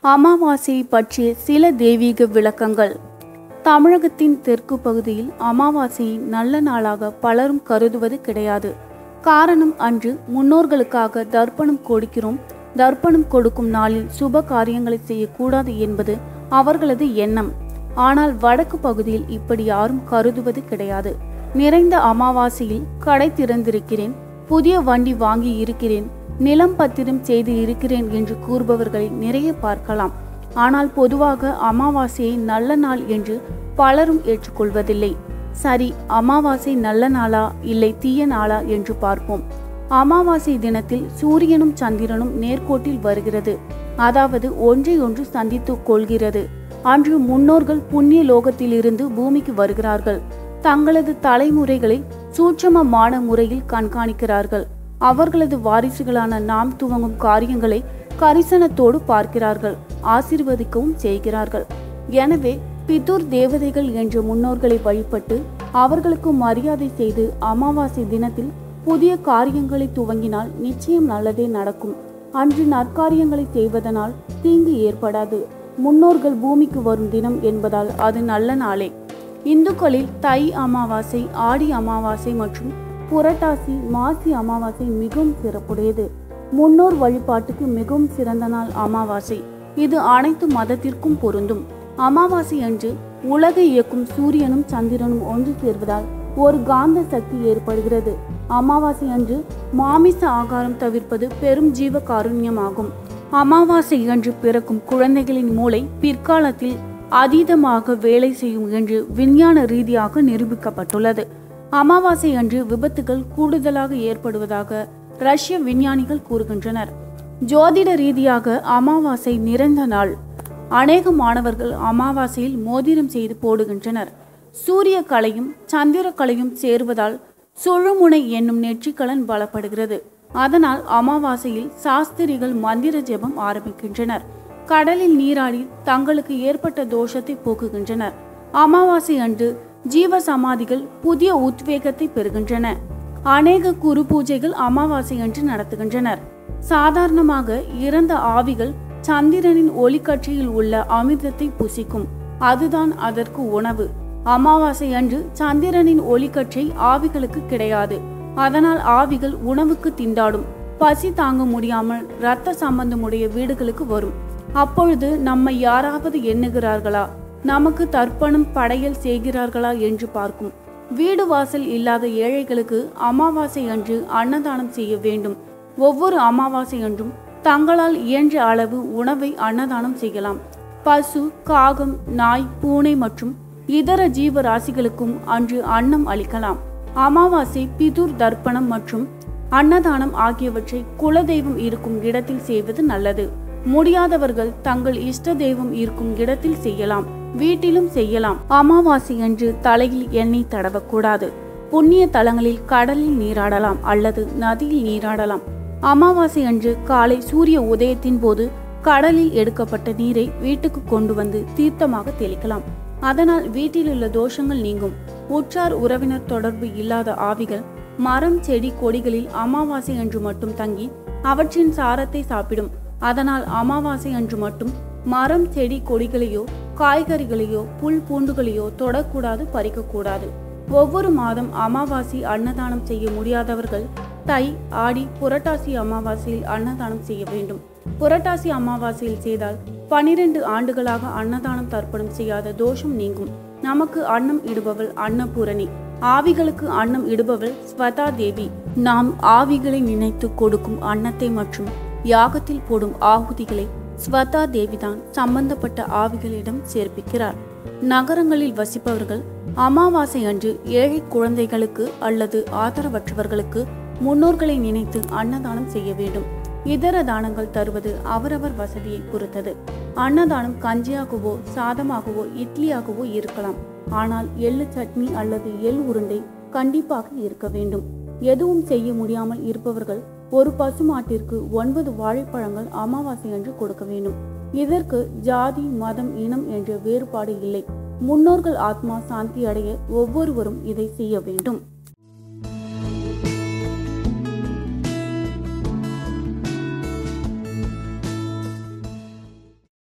அமாவாசையை பற்றிய சில தெய்வீக விளக்கங்கள் தமிழகத்தின் தெற்கு பகுதியில் அமாவாசையை நல்ல நாளாக பலரும் கருதுவது கிடையாது காரணம் அன்று முன்னோர்களுக்காக தர்ப்பணம் கொடுக்கிறோம் தர்ப்பணம் கொடுக்கும் நாளில் சுப காரியங்களை செய்யக்கூடாது என்பது அவர்களது எண்ணம் ஆனால் வடக்கு பகுதியில் இப்படி யாரும் கருதுவது கிடையாது நிறைந்த அமாவாசையில் கடை திறந்திருக்கிறேன் புதிய வண்டி வாங்கி இருக்கிறேன் நிலம் பத்திரம் செய்து இருக்கிறேன் என்று கூறுபவர்களை நிறைய பார்க்கலாம் ஆனால் பொதுவாக அமாவாசையை நல்ல நாள் என்று பலரும் ஏற்றுக்கொள்வதில்லை சரி அமாவாசை நல்ல நாளா இல்லை தீய நாளா என்று பார்ப்போம் அமாவாசை தினத்தில் சூரியனும் சந்திரனும் நேர்கோட்டில் வருகிறது அதாவது ஒன்றை ஒன்று சந்தித்துக் கொள்கிறது அன்று முன்னோர்கள் புண்ணிய லோகத்திலிருந்து பூமிக்கு வருகிறார்கள் தங்களது தலைமுறைகளை சூட்சமமான முறையில் கண்காணிக்கிறார்கள் அவர்களது வாரிசுகளான நாம் துவங்கும் காரியங்களை கரிசனத்தோடு பார்க்கிறார்கள் ஆசீர்வதிக்கவும் செய்கிறார்கள் எனவே பிதுர் தேவதைகள் என்ற முன்னோர்களை வழிபட்டு அவர்களுக்கு மரியாதை செய்து அமாவாசை தினத்தில் புதிய காரியங்களை துவங்கினால் நிச்சயம் நல்லதே நடக்கும் அன்று நற்காரியங்களை செய்வதனால் தீங்கு ஏற்படாது முன்னோர்கள் பூமிக்கு வரும் தினம் என்பதால் அது நல்ல நாளே இந்துக்களில் தை அமாவாசை ஆடி அமாவாசை மற்றும் புரட்டாசி மாசி அமாவாசை மிகவும் சிறப்புடையது முன்னோர் வழிபாட்டுக்கு மிகவும் சிறந்த நாள் அமாவாசை இது அனைத்து மதத்திற்கும் பொருந்தும் அமாவாசை அன்று உலகை இயக்கும் சூரியனும் சந்திரனும் ஒன்று சேர்வதால் ஒரு காந்த சக்தி ஏற்படுகிறது அமாவாசை அன்று மாமிச ஆகாரம் தவிர்ப்பது பெரும் ஜீவ காருண்யமாகும் அமாவாசை அன்று பிறக்கும் குழந்தைகளின் மூளை பிற்காலத்தில் அதீதமாக வேலை செய்யும் என்று விஞ்ஞான ரீதியாக நிரூபிக்கப்பட்டுள்ளது அமாவாசை அன்று விபத்துகள் கூடுதலாக ஏற்படுவதாக ரஷ்ய விஞ்ஞானிகள் கூறுகின்றனர் ஜோதிட ரீதியாக அமாவாசை நிறைந்த நாள் அநேக மாணவர்கள் அமாவாசையில் மோதிரம் செய்து போடுகின்றனர் சூரிய கலையும் சந்திர கலையும் சேர்வதால் சுழுமுனை என்னும் நெற்றிக்கலன் பலப்படுகிறது அதனால் அமாவாசையில் சாஸ்திரிகள் மந்திர ஜெபம் ஆரம்பிக்கின்றனர் கடலில் நீராடி தங்களுக்கு ஏற்பட்ட தோஷத்தை போக்குகின்றனர் அமாவாசை அன்று ஜீவ சமாதிகள் புதிய உத்வேகத்தை பெறுகின்றன அநேக குரு பூஜைகள் அமாவாசை அன்று நடத்துகின்றனர் சாதாரணமாக இறந்த ஆவிகள் சந்திரனின் ஒளிக்கற்றையில் உள்ள அமிர்தத்தை புசிக்கும் அதுதான் அதற்கு உணவு அமாவாசை அன்று சந்திரனின் ஒளிக்கற்றை ஆவிகளுக்கு கிடையாது அதனால் ஆவிகள் உணவுக்கு திண்டாடும் பசி தாங்க முடியாமல் இரத்த சம்பந்தமுடைய வீடுகளுக்கு வரும் அப்பொழுது நம்மை யாராவது எண்ணுகிறார்களா நமக்கு தர்ப்பணம் படையல் செய்கிறார்களா என்று பார்க்கும் வீடு வாசல் இல்லாத ஏழைகளுக்கு அமாவாசை அன்று அன்னதானம் செய்ய வேண்டும் ஒவ்வொரு அமாவாசை அன்றும் தங்களால் இயன்ற அளவு உணவை அன்னதானம் செய்யலாம் பசு காகம் நாய் பூனை மற்றும் இதர ஜீவராசிகளுக்கும் அன்று அன்னம் அளிக்கலாம் அமாவாசை பிதுர் தர்ப்பணம் மற்றும் அன்னதானம் ஆகியவற்றை குலதெய்வம் இருக்கும் இடத்தில் செய்வது நல்லது முடியாதவர்கள் தங்கள் இஷ்ட தெய்வம் இருக்கும் இடத்தில் செய்யலாம் வீட்டிலும் செய்யலாம் அமாவாசை அன்று தலையில் எண்ணெய் தடவக்கூடாது புண்ணிய தலங்களில் கடலில் நீராடலாம் அல்லது நதியில் நீராடலாம் அமாவாசை அன்று காலை சூரிய உதயத்தின் போது கடலில் எடுக்கப்பட்ட நீரை வீட்டுக்கு கொண்டு வந்து தீர்த்தமாக தெளிக்கலாம் அதனால் வீட்டிலுள்ள தோஷங்கள் நீங்கும் உற்றார் உறவினர் தொடர்பு இல்லாத ஆவிகள் மரம் செடி கொடிகளில் அமாவாசை அன்று மட்டும் தங்கி அவற்றின் சாரத்தை சாப்பிடும் அதனால் அமாவாசை அன்று மட்டும் மரம் செடி கொடிகளையோ காய்கறிகளையோ புல் பூண்டுகளையோ தொடக்கூடாது பறிக்கக்கூடாது ஒவ்வொரு மாதம் அமாவாசை அன்னதானம் செய்ய முடியாதவர்கள் தை ஆடி புரட்டாசி அமாவாசையில் அன்னதானம் செய்ய வேண்டும் புரட்டாசி அமாவாசையில் செய்தால் பனிரெண்டு ஆண்டுகளாக அன்னதானம் தர்ப்பணம் செய்யாத தோஷம் நீங்கும் நமக்கு அன்னம் இடுபவள் அன்னபூரணி ஆவிகளுக்கு அன்னம் இடுபவள் ஸ்வதா தேவி நாம் ஆவிகளை நினைத்து கொடுக்கும் அன்னத்தை மற்றும் யாகத்தில் போடும் ஆகுதிகளை ஸ்வதா தேவிதான் சம்பந்தப்பட்ட ஆவிகளிடம் சேர்ப்பிக்கிறார் நகரங்களில் வசிப்பவர்கள் அமாவாசை அன்று ஏழை குழந்தைகளுக்கு அல்லது ஆதரவற்றவர்களுக்கு முன்னோர்களை நினைத்து அன்னதானம் செய்ய வேண்டும் இதர தானங்கள் தருவது அவரவர் வசதியை பொறுத்தது அன்னதானம் கஞ்சியாகவோ சாதமாகவோ இட்லியாகவோ இருக்கலாம் ஆனால் எள்ளு சட்னி அல்லது எள் உருண்டை கண்டிப்பாக இருக்க வேண்டும் எதுவும் செய்ய முடியாமல் இருப்பவர்கள் ஒரு பசுமாட்டிற்கு ஒன்பது வாழைப்பழங்கள் அமாவாசை அன்று கொடுக்க வேண்டும் இதற்கு ஜாதி மதம் இனம் என்ற வேறுபாடு இல்லை முன்னோர்கள் ஆத்மா சாந்தி அடைய ஒவ்வொருவரும் இதை செய்ய வேண்டும்